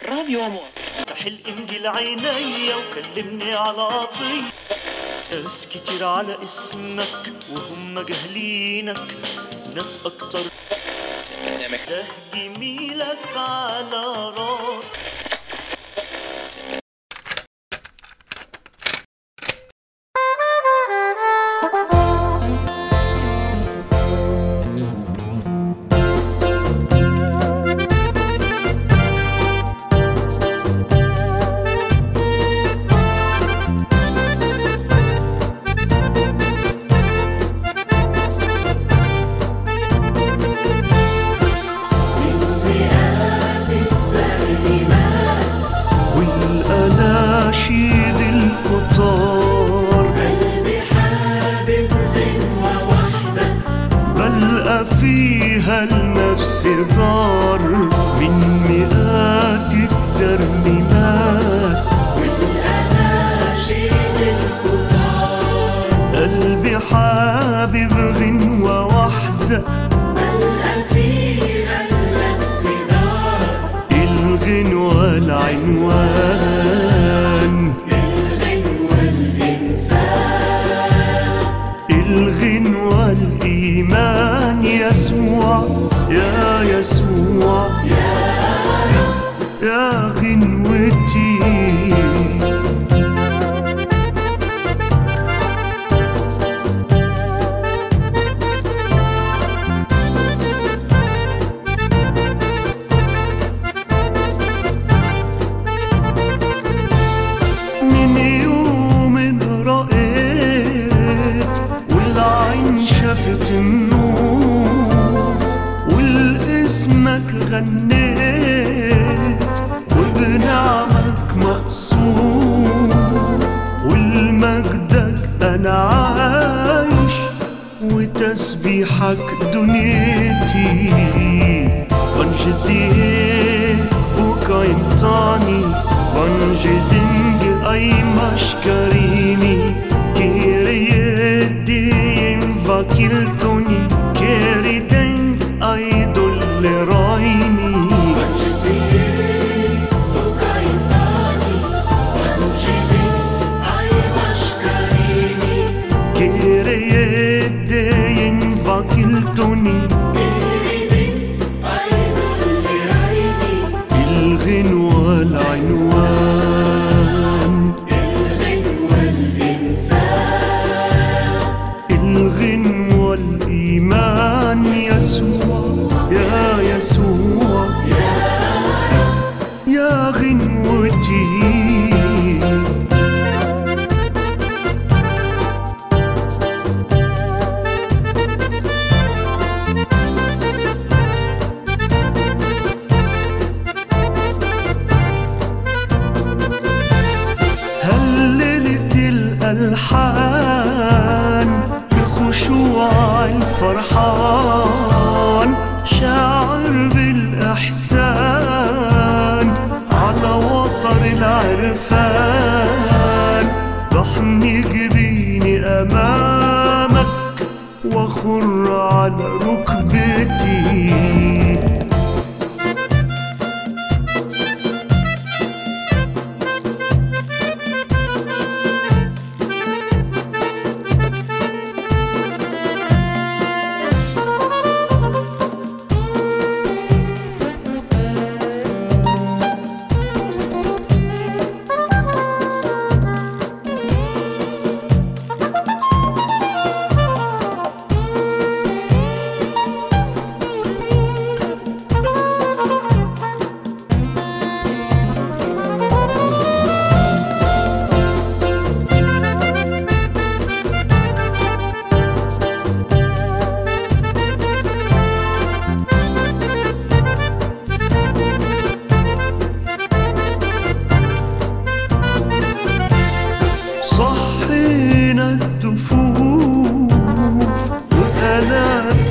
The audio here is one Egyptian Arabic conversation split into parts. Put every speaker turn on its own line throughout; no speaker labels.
راديو امور
حل انجيل عيني وكلمني على عطية ناس كتير على اسمك وهم جاهلينك ناس اكتر ده جميلك على راس والأناشيد الكتار بلقى فيها النفس دار من مئات الترنيمات قلبي حابب غنوة واحدة الغنوة العنوان الغنوة الإيمان يسوع يا يسوع يا غنوتي من يوم رأيت والعين شافت النور والاسمك غنيت وبنعمك مقصور والمجدك انا عايش وتسبيحك دنيتي بنجديك وكاينتاني بنجدنج اي مشكريني كيريدين فاكيلتوني كيريدين اي دولرايني كيريدين فاكيلتوني الغنوة العنوان الغنوة الإيمان يسوع يا يسوع يا غنوتي هللت الألحان بخشوع الفرحان شاعر بالإحسان على وتر العرفان ضحني جبيني أمامك وخر على ركبتي صحينا الدفوف وآلات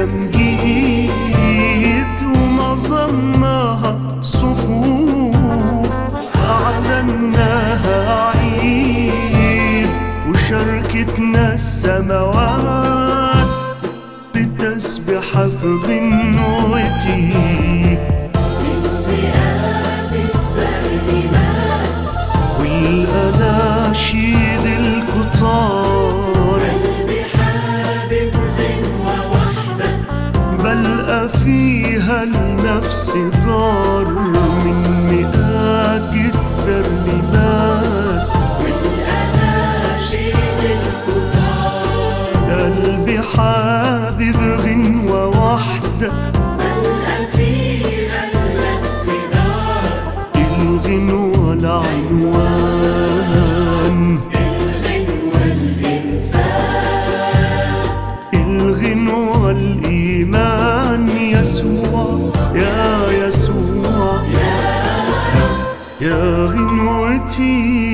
التمجيد ونظمناها صفوف أعلناها عيد وشاركتنا السماوات بتسبح في غنوتي
مئات
النفس دار من مئات الترنيمات
والأناشيد الكتار
قلبي حابب غنوة واحدة
ملقى فيها النفس دار
الغنوة العنوان
الغنوة الإنسان
الغنوة الإيمان يسوع يا يسوع يا غنوتي